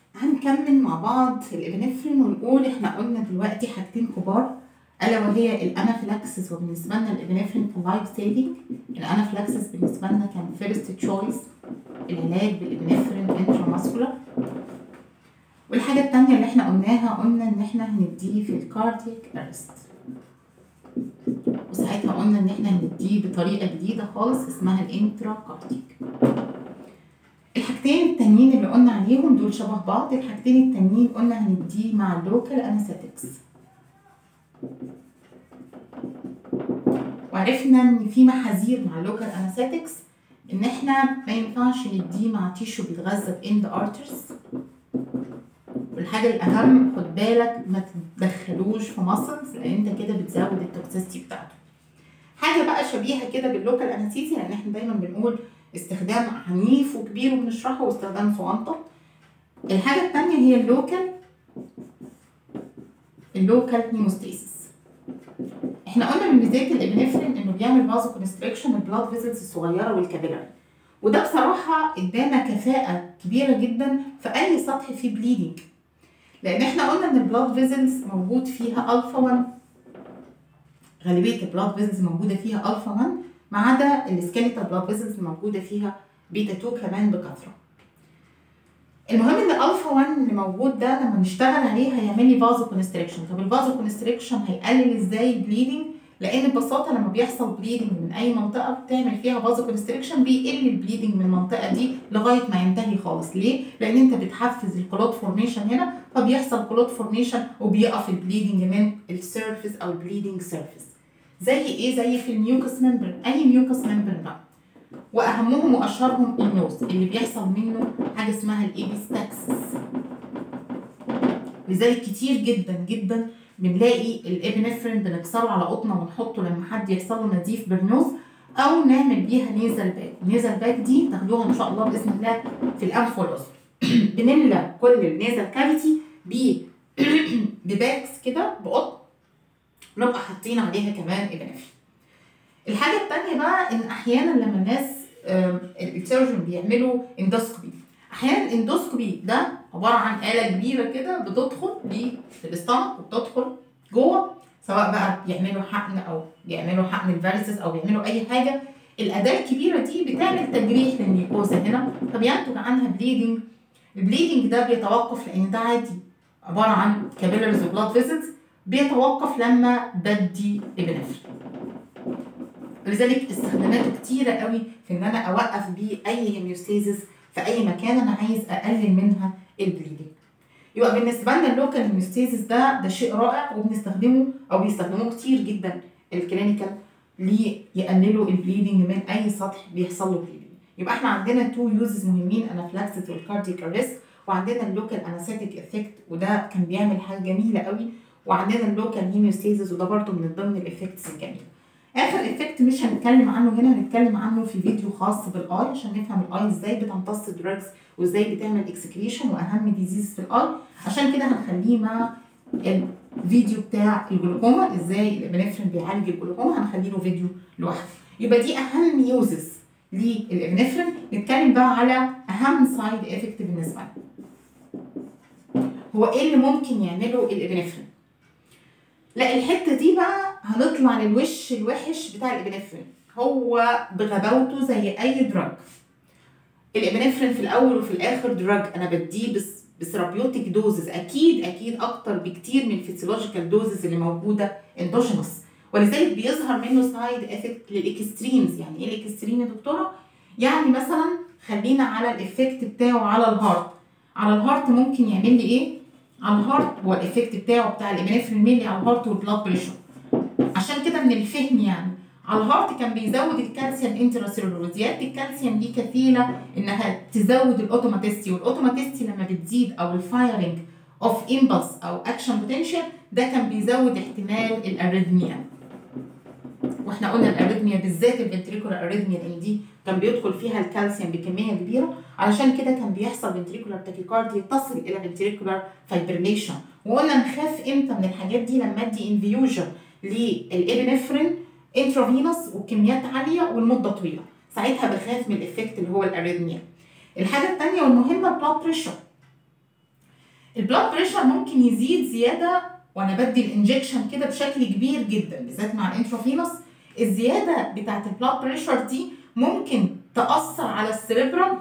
هنكمل مع بعض الابنفرين ونقول احنا قلنا دلوقتي حاجتين كبار الا وهي الانافلاكسس وبالنسبه لنا الابنفرين كان لايف سيفنج الانافلاكسس بالنسبه لنا كان فيرست تشويس العلاج بالابنفرين انتراماسكولار والحاجه الثانيه اللي احنا قلناها قلنا ان احنا هنديه في الكاردياك ارست وساعتها قلنا ان احنا هنديه بطريقه جديده خالص اسمها الانترا كاردياك الحاجتين التانيين اللي قلنا عليهم دول شبه بعض الحاجتين التانيين قلنا هنديه مع اللوكال انستكس وعرفنا ان في محاذير مع اللوكال انستكس ان احنا ما ينفعش نديه مع تيشو بيتغذى باند ارترز والحاجه الاهم خد بالك ما تدخلوش في ماسلز لان انت كده بتزود التوكسيستي بتاعته حاجه بقى شبيهه كده باللوكال انستيزيا لان احنا دايما بنقول استخدام عنيف وكبير وبنشرحه واستخدام صغنطه الحاجه الثانيه هي اللوكال اللوكال هيموستاسيس احنا قلنا من ميزات الابنفرين انه بيعمل فازو كونستريكشن البلاد فيزلز الصغيره والكابيلاري وده بصراحه ادانا كفاءه كبيره جدا في اي سطح فيه بليدنج لان احنا قلنا ان البلاد فيزلز موجود فيها الفا 1 غالبيه البلاد فيزلز موجوده فيها الفا 1 ما عدا السكيليتال بلاد فيزلز الموجوده فيها بيتا 2 كمان بكثره المهم ان الالفا 1 اللي موجود ده لما نشتغل عليه هيعمل لي فازو كونستريكشن طب الفازو كونستريكشن هيقلل ازاي البليدنج لان ببساطه لما بيحصل بليدنج من اي منطقه بتعمل فيها فازو كونستريكشن بيقل البليدنج من المنطقه دي لغايه ما ينتهي خالص ليه لان انت بتحفز الكلوت فورميشن هنا فبيحصل كلوت فورميشن وبيقف البليدنج من السيرفيس او البليدنج سيرفيس زي ايه زي في الميوكس ممبرين اي ميوكس ممبرين بقى واهمهم واشهرهم النوز اللي بيحصل منه حاجه اسمها الايبيستاكسس لذلك كتير جدا جدا بنلاقي الابنفرين بنكسره على قطنه ونحطه لما حد يحصل له نزيف بالنوز او نعمل بيها نيزل باك النيزل باك دي تاخدوها ان شاء الله باذن الله في الانف والاذن بنملى كل النيزل كافيتي ب بباكس كده بقطن نبقى حاطين عليها كمان ابنفرين الحاجه الثانيه بقى ان احيانا لما الناس السيرجن بيعملوا اندوسكوبي احيانا الاندوسكوبي ده عباره عن اله كبيره كده بتدخل للاستمك وبتدخل جوه سواء بقى بيعملوا حقن او بيعملوا حقن الفيرسس او بيعملوا اي حاجه الاداه الكبيره دي بتعمل تجريح للميكوزا هنا فبينتج عنها بليدنج البليدنج ده بيتوقف لان ده عادي عباره عن كابيلرز وبلاد فيزلز بيتوقف لما بدي ابنفرين لذلك استخداماته كتيرة قوي في ان انا اوقف بيه اي هيميوستيزس في اي مكان انا عايز اقلل منها البليدنج يبقى بالنسبه لنا اللوكال هيميوستيزس ده ده شيء رائع وبنستخدمه او بيستخدموه كتير جدا الكلينيكال ليقللوا البليدنج من اي سطح بيحصل له بليدنج يبقى احنا عندنا تو يوزز مهمين انافلاكسس والكارديك اريست وعندنا اللوكال انستيك افكت وده كان بيعمل حاجه جميله قوي وعندنا اللوكال هيميوستيزس وده برضه من ضمن الافكتس الجميله اخر افكت مش هنتكلم عنه هنا هنتكلم عنه في فيديو خاص بالاي عشان نفهم الاي ازاي بتمتص الدراجز وازاي بتعمل اكسكريشن واهم ديزيز في الاي عشان كده هنخليه مع الفيديو بتاع الجلوكوما ازاي الابنفرين بيعالج الجلوكوما هنخليه له فيديو لوحده يبقى دي اهم يوزز للابنفرين نتكلم بقى على اهم سايد افكت بالنسبه لنا هو ايه اللي ممكن يعمله الابنفرين لا الحته دي بقى هنطلع للوش الوحش بتاع الابنفرين هو بغباوته زي اي دراج الابنفرين في الاول وفي الاخر دراج انا بديه بس بثيرابيوتيك دوزز اكيد اكيد اكتر بكتير من الفيسيولوجيكال دوزز اللي موجوده اندوجينوس ولذلك بيظهر منه سايد افكت للاكستريمز يعني ايه الاكستريم يا دكتوره يعني مثلا خلينا على الافكت بتاعه على الهارت على الهارت ممكن يعمل لي ايه على الهارت هو الايفكت بتاعه بتاع الابنفرين ميلي على الهارت والبلاد بريشر عشان كده من الفهم يعني على الهارت كان بيزود الكالسيوم انتراسيلولر زياده الكالسيوم دي كفيله انها تزود الاوتوماتيستي والاوتوماتيستي لما بتزيد او الفايرنج اوف امبلس او اكشن بوتنشال ده كان بيزود احتمال الاريثميا واحنا قلنا الاريثميا بالذات الفنتريكولار اريثميا لان دي كان بيدخل فيها الكالسيوم بكميه كبيره علشان كده كان بيحصل فنتريكولار تاكيكارديا تصل الى فنتريكولار فايبريليشن وقلنا نخاف امتى من الحاجات دي لما ادي انفيوجن للابنفرين انترافينوس وكميات عاليه والمده طويله ساعتها بخاف من الافكت اللي هو الاريثميا الحاجه الثانيه والمهمه البلاد بريشر البلاد بريشر ممكن يزيد زياده وانا بدي الانجكشن كده بشكل كبير جدا بالذات مع الانترافينوس الزياده بتاعت البلاد بريشر دي ممكن تاثر على السريبرال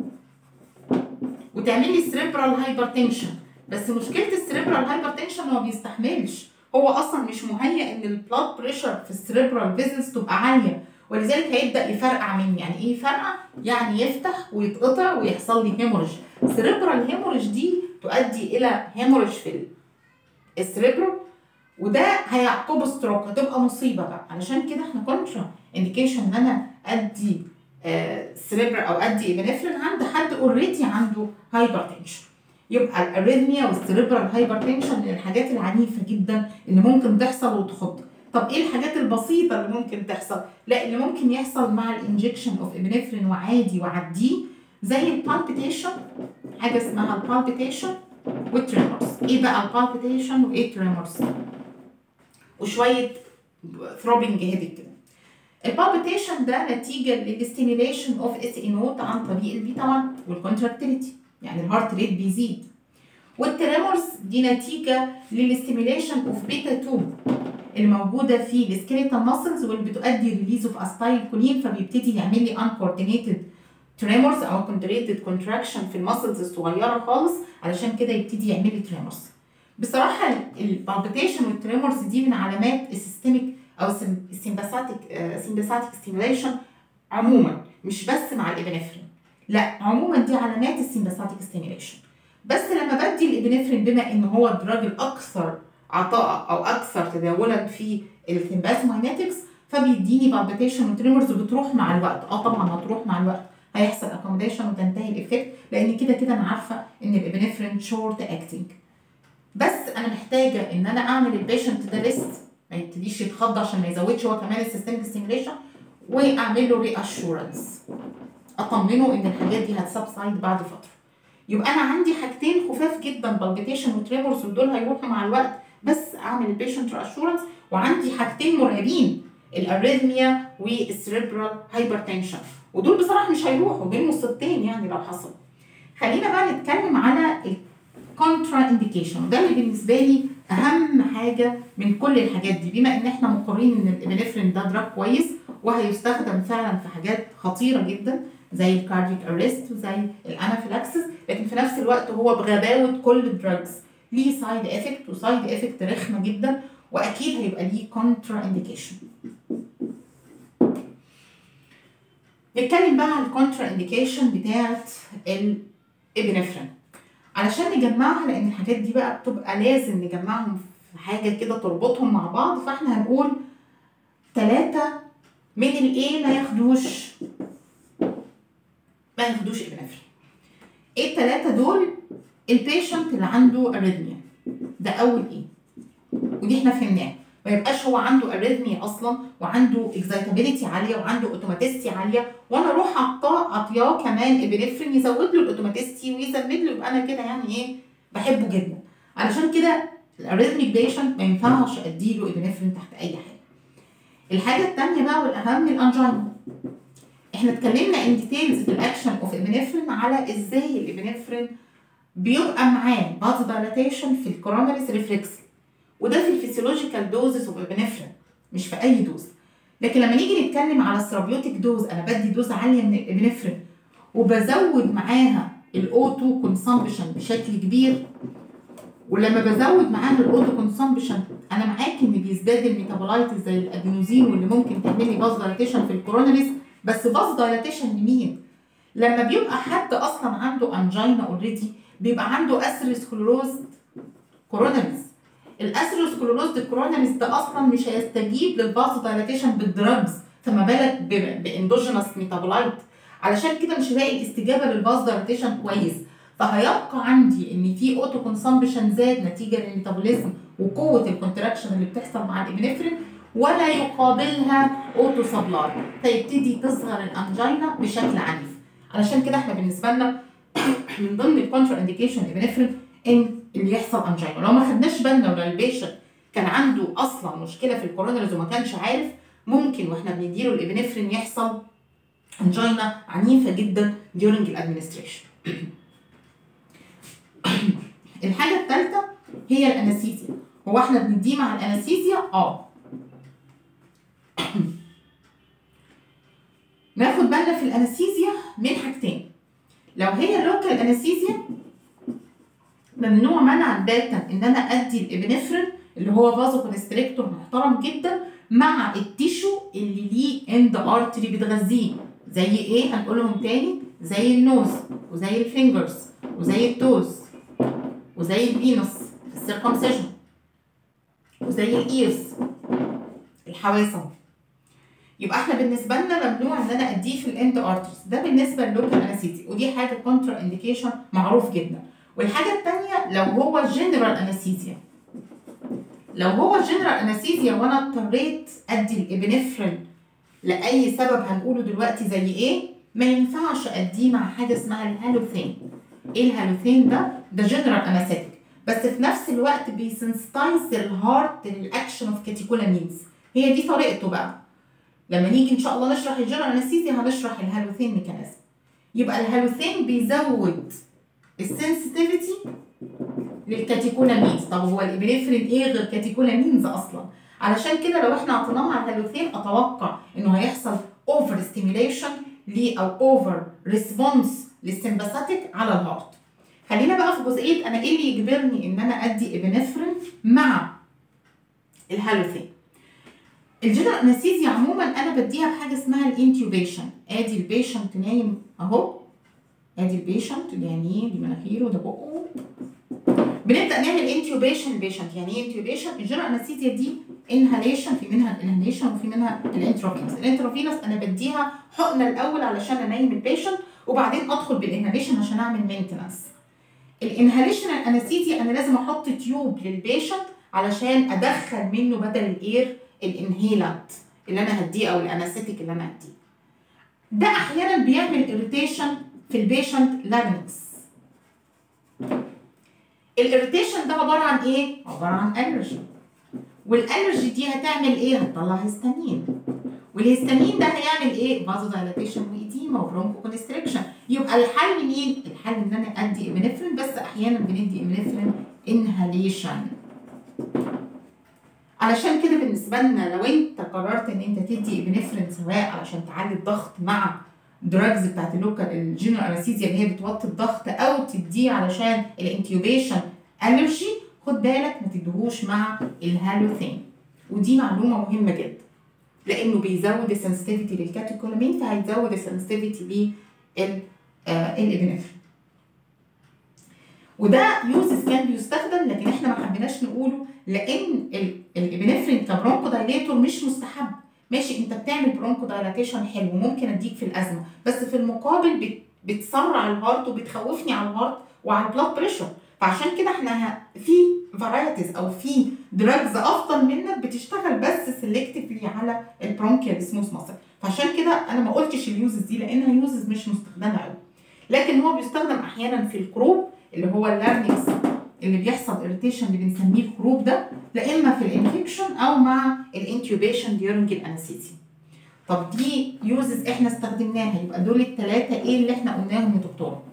وتعمل لي سريبرال هايبرتنشن بس مشكله السريبرال هايبرتنشن هو ما بيستحملش هو اصلا مش مهيئ ان البلاد بريشر في السريبرال فيزلز تبقى عاليه ولذلك هيبدا يفرقع مني يعني ايه يفرقع يعني يفتح ويتقطع ويحصل لي هيموريج سريبرال هيموريج دي تؤدي الى هيموريج في السريبرال وده هيعقبه ستروك هتبقى مصيبه بقى علشان كده احنا كونترا انديكيشن ان انا ادي سريبر او ادي ابنفرين عند حد اوريدي عنده هايبرتنشن يبقى الاريثميا والسريبرال هايبرتنشن من الحاجات العنيفه جدا اللي ممكن تحصل وتخض طب ايه الحاجات البسيطه اللي ممكن تحصل لا اللي ممكن يحصل مع الانجكشن اوف ابنفرين وعادي وعديه زي البالبيتيشن حاجه اسمها البالبيتيشن والتريمورز ايه بقى البالبيتيشن وايه التريمورز وشويه ثروبنج هيدك كده البالبيتيشن ده نتيجه للستيميليشن اوف اس اي نوت عن طريق البيتا 1 والكونتراكتيليتي يعني الهارت ريت بيزيد والتريمورز دي نتيجه للستيميليشن اوف بيتا 2 الموجوده في السكيليتال ماسلز واللي بتؤدي ريليز اوف استايل كولين فبيبتدي يعمل لي انكوردينيتد تريمورز او كونتريتد كونتراكشن في الماسلز الصغيره خالص علشان كده يبتدي يعمل لي تريمورز بصراحه البالبيتيشن والتريمورز دي من علامات السيستميك او السيمباثيك سيمباثيك ستيميوليشن عموما مش بس مع الابنفرين لا عموما دي علامات السيمباثيك ستيميوليشن بس لما بدي الابنفرين بما ان هو الدراج الاكثر عطاء او اكثر تداولا في السيمباثوماينetics فبيديني بالبيتيشن وتريمورز بتروح مع الوقت اه طبعا هتروح مع الوقت هيحصل اكوموديشن وتنتهي الافكت لان كده كده انا عارفه ان الابنفرين شورت اكتنج بس انا محتاجه ان انا اعمل البيشنت ده ليست ما يبتديش يتخض عشان ما يزودش هو كمان السيستمك ستيميوليشن واعمل له ري اشورنس اطمنه ان الحاجات دي هتسبسايد بعد فتره يبقى انا عندي حاجتين خفاف جدا بالبيتيشن وتريمورز ودول هيروحوا مع الوقت بس اعمل البيشنت اشورنس وعندي حاجتين مرعبين الاريثميا والسريبرال هايبرتنشن ودول بصراحه مش هيروحوا بين مصيبتين يعني لو حصل خلينا بقى نتكلم على الكونترا انديكيشن وده اللي بالنسبه لي اهم حاجه من كل الحاجات دي بما ان احنا مقرين ان الابنفرين ده دراج كويس وهيستخدم فعلا في حاجات خطيره جدا زي الكارديك ارست وزي الانافيلاكسس لكن في نفس الوقت هو بغباوه كل الدراجز ليه سايد افكت وسايد افكت رخمه جدا واكيد هيبقى ليه كونترا انديكيشن نتكلم بقى على الكونترا انديكيشن بتاعت الابنفرين علشان نجمعها لان الحاجات دي بقى بتبقى لازم نجمعهم في حاجه كده تربطهم مع بعض فاحنا هنقول ثلاثه من الايه ما ياخدوش ما ياخدوش ابنفرين ايه الثلاثه دول البيشنت اللي عنده اريثميا ده اول ايه ودي احنا فهمناها ما يبقاش هو عنده اريثميا اصلا وعنده اكزايتابيلتي عاليه وعنده اوتوماتيستي عاليه وانا اروح اعطاه اعطياه كمان ابنفرين يزود له الاوتوماتيستي ويزود له يبقى انا كده يعني ايه بحبه جدا علشان كده الاريثميك بيشنت ما ينفعش اديله ابنفرين تحت اي حاجه الحاجه الثانيه بقى والاهم الانجينا احنا اتكلمنا ان ديتيلز في الاكشن اوف ابنفرين على ازاي الابنفرين بيبقى معاه باز دايلاتيشن في الكوروناريس ريفلكس وده في الفسيولوجيكال دوزز اوف ابنفرين مش في اي دوز لكن لما نيجي نتكلم على الثيرابيوتيك دوز انا بدي دوز عاليه من الابنفرين وبزود معاها الاو 2 كونسامبشن بشكل كبير ولما بزود معاها الاوتو كونسامبشن انا معاك ان بيزداد الميتابولايت زي الادينوزين واللي ممكن تعمل لي باز دايلاتيشن في الكوروناريس بس باز دايلاتيشن لمين؟ لما بيبقى حد اصلا عنده انجينا اوريدي بيبقى عنده اثيروسكلروز كوروناريس الاثيروسكلروز الكوروناريس ده اصلا مش هيستجيب للباز دايلاتيشن بالدراجز فما بالك باندوجينوس ميتابولايت علشان كده مش هلاقي الاستجابه للباز دايلاتيشن كويس فهيبقى عندي ان في اوتو كونسامبشن زاد نتيجه للميتابوليزم وقوه الكونتراكشن اللي بتحصل مع الابنفرين ولا يقابلها اوتو سبلاي فيبتدي تصغر الانجينا بشكل عنيف علشان كده احنا بالنسبه لنا من ضمن الكونترا انديكيشن الابنفرين ان اللي يحصل انجينا لو ما خدناش بالنا ولا البيشنت كان عنده اصلا مشكله في الكوروناريز وما كانش عارف ممكن واحنا بنديله الابنفرين يحصل انجينا عنيفه جدا during الادمنستريشن الحاجه الثالثه هي الانستيزيا هو احنا بنديه مع الانستيزيا اه ناخد بالنا في الانستيزيا من حاجتين لو هي لوكال انستيزيا ممنوع منعا باتا ان انا ادي الابنفرين اللي هو فازو كونستريكتور محترم جدا مع التيشو اللي ليه اند ارتري بتغذيه زي ايه هنقولهم تاني زي النوز وزي الفينجرز وزي التوز وزي الفينوس السيركمسيشن وزي الايرز الحواسه يبقى احنا بالنسبه لنا ممنوع ان انا اديه في الاند ارترز ده بالنسبه للوكال انستيزيا ودي حاجه كونترا انديكيشن معروف جدا والحاجه الثانيه لو هو جنرال انستيزيا لو هو جنرال انستيزيا وانا اضطريت ادي الابنفرين لاي سبب هنقوله دلوقتي زي ايه ما ينفعش اديه مع حاجه اسمها الهالوثين ايه الهالوثين ده ده جنرال انستيك بس في نفس الوقت بيسنسيتايز الهارت للاكشن اوف كاتيكولامينز هي دي طريقته بقى لما نيجي ان شاء الله نشرح الجنرال انستيزيا هنشرح الهالوثين ميكانيزم يبقى الهالوثين بيزود السنسيتيفيتي للكاتيكولامينز طب هو الابنفرين ايه غير كاتيكولامينز اصلا علشان كده لو احنا اعطيناه مع الهالوثين اتوقع انه هيحصل اوفر ستيميوليشن ليه او اوفر ريسبونس للسمباثيك على الهارت خلينا بقى في جزئيه انا ايه اللي يجبرني ان انا ادي ابنفرين مع الهالوثين الجنرال انستيزيا عموما انا بديها بحاجه اسمها الانتيوبيشن ادي البيشنت نايم اهو ادي البيشنت دي عينيه دي مناخيره ده بقه بنبدا نعمل انتيوبيشن البيشنت يعني ايه انتيوبيشن الجنرال انستيزيا دي انهاليشن في منها الانهاليشن وفي منها الانترافينوس الانترافينوس انا بديها حقنه الاول علشان انيم البيشنت وبعدين ادخل بالانهاليشن عشان اعمل مينتنس الانهاليشن الانستيزيا انا لازم احط تيوب للبيشنت علشان ادخل منه بدل الاير الانهيلانت اللي انا هديه او الانستيك اللي انا هديه ده احيانا بيعمل اريتيشن في البيشنت لارنكس الاريتيشن ده عباره عن ايه عباره عن الرجي والالرجي دي هتعمل ايه هتطلع هيستامين والهيستامين ده هيعمل ايه فازو دايلاتيشن وايديما وبرونكو كونستريكشن يبقى الحل مين الحل ان انا ادي ابنفرين بس احيانا بندي ابنفرين انهاليشن علشان كده بالنسبه لنا لو انت قررت ان انت تدي ابنفرين سواء علشان تعلي الضغط مع دراجز بتاعت اللوكال الجنرال انستيزيا اللي هي بتوطي الضغط او تديه علشان الانتيوبيشن الرجي خد بالك ما تديهوش مع الهالوثين ودي معلومه مهمه جدا لانه بيزود السنسيتيفيتي للكاتيكولامين فهيزود السنسيتيفيتي للابنفرين وده يوزز كان بيستخدم لكن احنا ما حبيناش نقوله لان الابنفرين كبرونكو دايليتور مش مستحب ماشي انت بتعمل برونكو دايلاتيشن حلو ممكن اديك في الازمه بس في المقابل بتسرع الهارت وبتخوفني على الهارت وعلى البلاد بريشر فعشان كده احنا في فرايتيز او في دراجز افضل منك بتشتغل بس سيلكتفلي على البرونكيال سموث ماسل فعشان كده انا ما قلتش اليوزز دي لانها يوزز مش مستخدمه قوي لكن هو بيستخدم احيانا في الكروب اللي هو اللارنكس اللي بيحصل اريتيشن اللي بنسميه الكروب ده لا اما في الانفكشن او مع الانتيوبيشن ديورنج الانستيزيا طب دي يوزز احنا استخدمناها يبقى دول الثلاثه ايه اللي احنا قلناهم يا دكتوره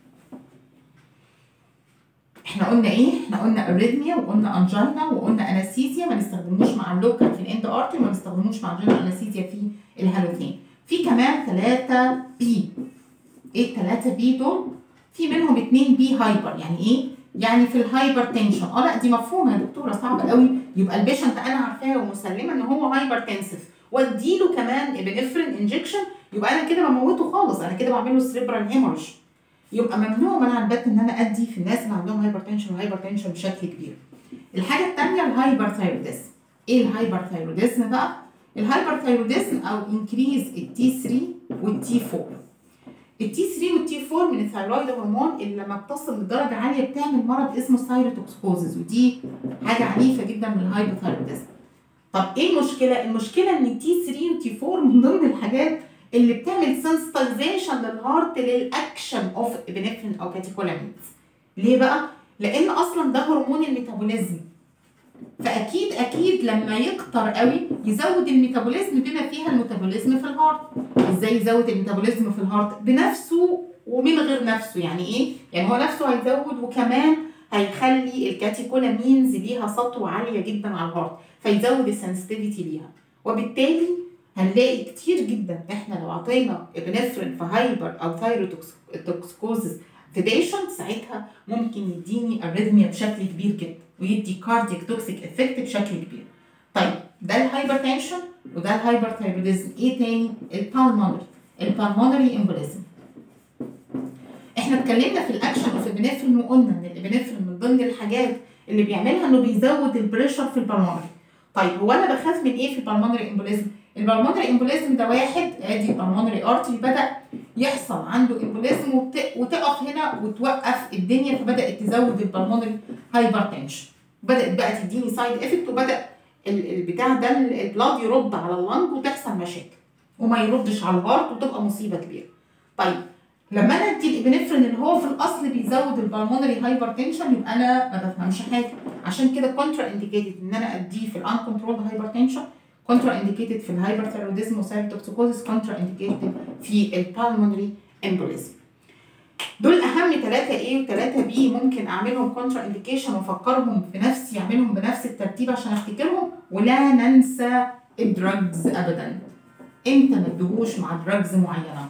احنا قلنا ايه؟ احنا قلنا اريثميا وقلنا انجينا وقلنا انستيزيا ما نستخدموش مع اللوكال في الاند ارتي وما نستخدموش مع الجنرال انستيزيا في الهالوثين. في كمان ثلاثة بي. ايه الثلاثة بي دول؟ في منهم اثنين بي هايبر يعني ايه؟ يعني في الهايبر تنشن اه لا دي مفهومه يا دكتوره صعبه قوي يبقى البيشنت انا عارفاه ومسلمه ان هو هايبر تنسف واديله كمان ابنفرين انجكشن يبقى انا كده بموته خالص انا كده بعمل له سريبرال هيمورج يبقى ممنوع منع البت ان انا ادي في الناس اللي عندهم هايبر تنشن وهايبر تنشن بشكل كبير. الحاجه الثانيه الهايبر ثايروديزم. ايه الهايبر ثايروديزم بقى؟ الهايبر ثايروديزم او انكريز التي 3 والتي 4. التي 3 والتي 4 من الثايرويد هرمون اللي لما بتصل لدرجه عاليه بتعمل مرض اسمه ثايروتوكسكوزز ودي حاجه عنيفه جدا من الهايبر ثايروديزم. طب ايه المشكله؟ المشكله ان التي 3 والتي 4 من ضمن الحاجات اللي بتعمل سنسيتايزيشن للهارت للاكشن اوف ابنفرين او كاتيكولامينز ليه بقى لان اصلا ده هرمون الميتابوليزم فاكيد اكيد لما يكتر قوي يزود الميتابوليزم بما فيها الميتابوليزم في الهارت ازاي يزود الميتابوليزم في الهارت بنفسه ومن غير نفسه يعني ايه يعني هو نفسه هيزود وكمان هيخلي الكاتيكولامينز ليها سطوه عاليه جدا على الهارت فيزود السنسيتيفيتي ليها وبالتالي هنلاقي كتير جدا احنا لو عطينا ابنفرين في هايبر او ثايروتوكسكوزس في بيشنت ساعتها ممكن يديني اريثميا بشكل كبير جدا ويدي كاردياك توكسيك افكت بشكل كبير. طيب ده الهايبر تنشن وده الهايبر ثايروديزم ايه تاني؟ البالمونري البالمونري امبوليزم. احنا اتكلمنا في الاكشن اوف الابنفرين وقلنا ان الابنفرين من ضمن الحاجات اللي بيعملها انه بيزود البريشر في البالمونري. طيب هو انا بخاف من ايه في البالمونري امبوليزم؟ البالمونري امبوليزم ده واحد ادي البالمونري ارتري بدا يحصل عنده امبوليزم وت... وتقف هنا وتوقف الدنيا فبدات تزود البالمونري هايبرتنشن بدات بقى تديني سايد افكت وبدا ال- البتاع ده ال- البلاد يرد على اللنج وتحصل مشاكل وما يردش على الهارت وتبقى مصيبه كبيره. طيب لما انا ادي الابنفرين اللي هو في الاصل بيزود البالمونري هايبرتنشن يبقى انا ما بفهمش حاجه عشان كده كونترا انديكيتد ان انا اديه في الان كنترول هايبرتنشن كونترا انديكيتد في الهايبرثيروديزم وسايروتوكسيكوزيس كونترا انديكيتد في البالمونري امبوليزم دول اهم ثلاثة ايه وثلاثة بي ممكن اعملهم كونترا انديكيشن وافكرهم في نفسي اعملهم بنفس الترتيب عشان افتكرهم ولا ننسى الدراجز ابدا امتى ما ادهوش مع دراجز معينه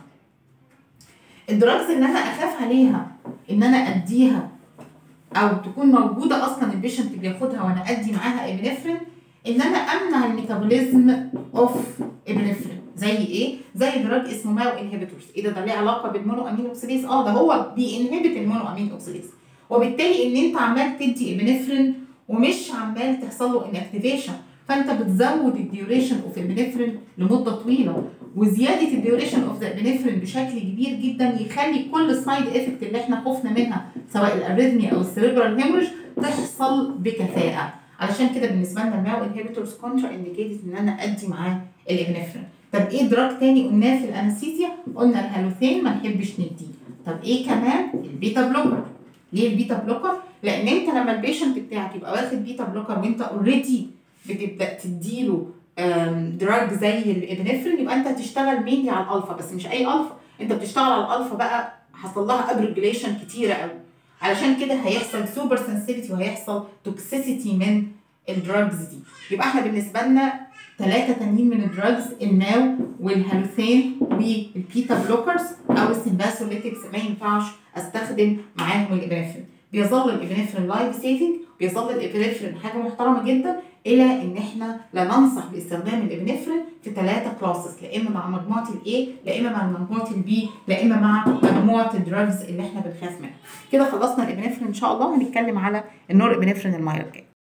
الدراجز اللي انا اخاف عليها ان انا اديها او تكون موجوده اصلا البيشنت بياخدها وانا ادي معاها ابنفرين ان انا امنع الميتابوليزم اوف ابنفرين زي ايه؟ زي دراج اسمه ماو انهبيتورز ايه ده ده ليه علاقه بالمونو امين اوكسيديز؟ اه ده هو بينهبت المونو امين اوكسيديز وبالتالي ان انت عمال تدي ابنفرين ومش عمال تحصل له انكتيفيشن فانت بتزود الديوريشن اوف ابنفرين لمده طويله وزياده الديوريشن اوف ذا ابنفرين بشكل كبير جدا يخلي كل السايد افكت اللي احنا خفنا منها سواء الاريثميا او السيريبرال هيموريج تحصل بكفاءه علشان كده بالنسبه لنا الماو انهبيتورز كونترا انديكيتد ان انا ادي معاه الابنفرين طب ايه دراج تاني قلناه في الانستيزيا قلنا الهالوثين ما نحبش نديه طب ايه كمان البيتا بلوكر ليه البيتا بلوكر لان انت لما البيشنت بتاعك يبقى واخد بيتا بلوكر وانت اوريدي بتبدا تديله دراج زي الابنفرين يبقى انت هتشتغل مينلي على الالفا بس مش اي الفا انت بتشتغل على الالفا بقى حصل لها ابريجليشن كتيره قوي علشان كده هيحصل سوبر سنسيتيفيتي وهيحصل توكسيسيتي من الدراجز دي يبقى احنا بالنسبه لنا ثلاثه تانيين من الدراجز الماو والهالوثين والبيتا بلوكرز او السمباسوليتكس ما ينفعش استخدم معاهم الابنفرين بيظل الابنفرين لايف سيفنج بيظل الابنفرين حاجه محترمه جدا الى ان احنا لا ننصح باستخدام الابنفرين في ثلاثه كلاسز لا اما مع مجموعه الاي لا اما مع مجموعه البي لا اما مع مجموعه الدراجز اللي احنا بنخاف منها كده خلصنا الابنفرين ان شاء الله هنتكلم على النور ابنفرين المره الجايه